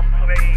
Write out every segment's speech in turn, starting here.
مصري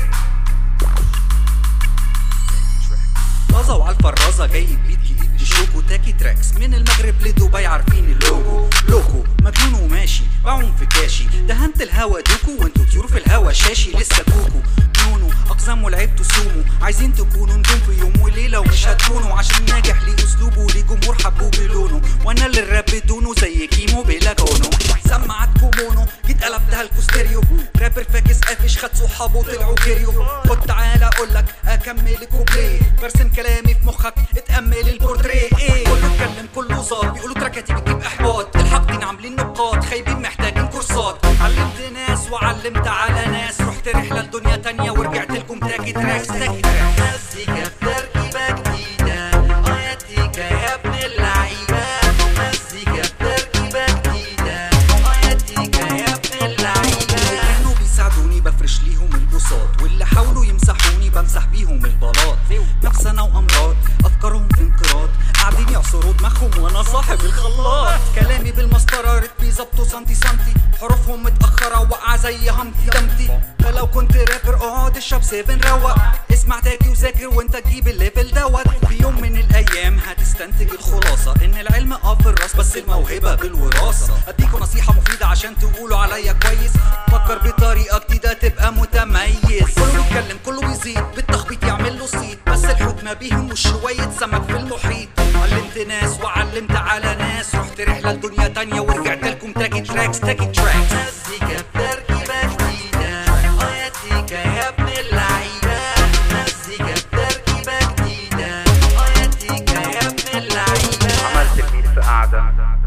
طازة وعلى الفرازة جايب بيت جديد بشوكو تاكي تراكس من المغرب لدبي عارفين اللوجو لوكو مجنون وماشي بعوم في كاشي دهنت الهوا دوكو وانتوا طيور في الهوا شاشي لسه كوكو نونو اقزام ولعبتوا سومو عايزين تكونوا نجوم في يوم وليلة ومش هتكونوا عشان ناجح ليه اسلوبه وليه جمهور حبوه بلونه وانا اللي الراب بدونه زي كيمو بلا كونو سمعتكم مونو جيت قلبتها الكوستيريو رابر فاكس قافش خد صحابه طلعوا جريو خد تعالى اقولك اكمل كوبليه برسم كلامي في مخك اتامل البورتريه ايه كله اتكلم كله صار بيقولوا تراكاتي بتجيب احباط الحاقدين عاملين نقاط خايبين محتاجين كورسات علمت ناس وعلمت على ناس رحت رحله لدنيا تانية ورجعت لكم تاكي تراكس تاكي تراكس مزيكا بتركيبه جديده اياتيكا يا ابن اللعيبه مزيكا بتركيبه جديده اياتيكا يا ابن اللعيبه كانوا بيساعدوني بفرش ليهم البساط واللي حاولوا يمسحوني بمسح بيهم البلاط نفسنا وامراض افكارهم في انقراض قاعدين يعصروا دماغهم وانا صاحب الخلاط كلامي بالمسطره رتبي ظبطه سنتي سنتي حروفهم متاخره واقعه زي همتي دمتي فلو كنت رابر اقعد اشرب سيفن روق اسمع تاكي وذاكر وانت تجيب الليفل دوت في يوم من الايام هتستنتج الخلاصه ان العلم اه في الراس بس الموهبه بالوراثه اديكوا نصيحه مفيده عشان تقولوا عليا كويس فكر بطريقه جديده تبقى متميز كله بيتكلم كله بيزيد بالتخبيط يعمل له صيت بس الحوت ما بيهموش شويه سمك في المحيط علمت ناس وعلمت على ناس رحت رحله لدنيا تانية ورجعت لكم تاكي تراكس تاكي تراكس مزيكا بتركيبه جديده اياتيكا يا ابن اللعيبه مزيكا بتركيبه جديده اياتيكا يا ابن اللعيبه عملت البيت في قعدة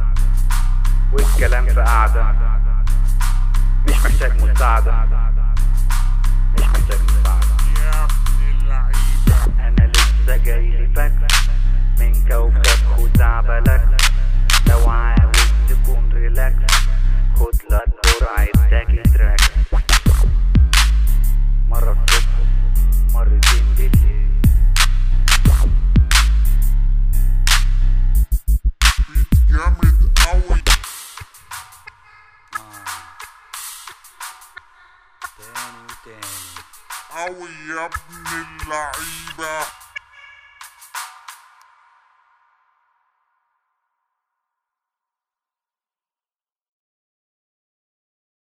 والكلام في قعدة مش محتاج مساعدة مش محتاج مساعدة يا ابن اللعيبة أنا لسه جاي فاكس من كوكب خزعبلك لو عاوز تكون ريلاكس خد لك جرعة تاكي تراك مرة الصبح مرتين بالليل بيت جامد قوي تاني وتاني قوي يا ابن اللعيبة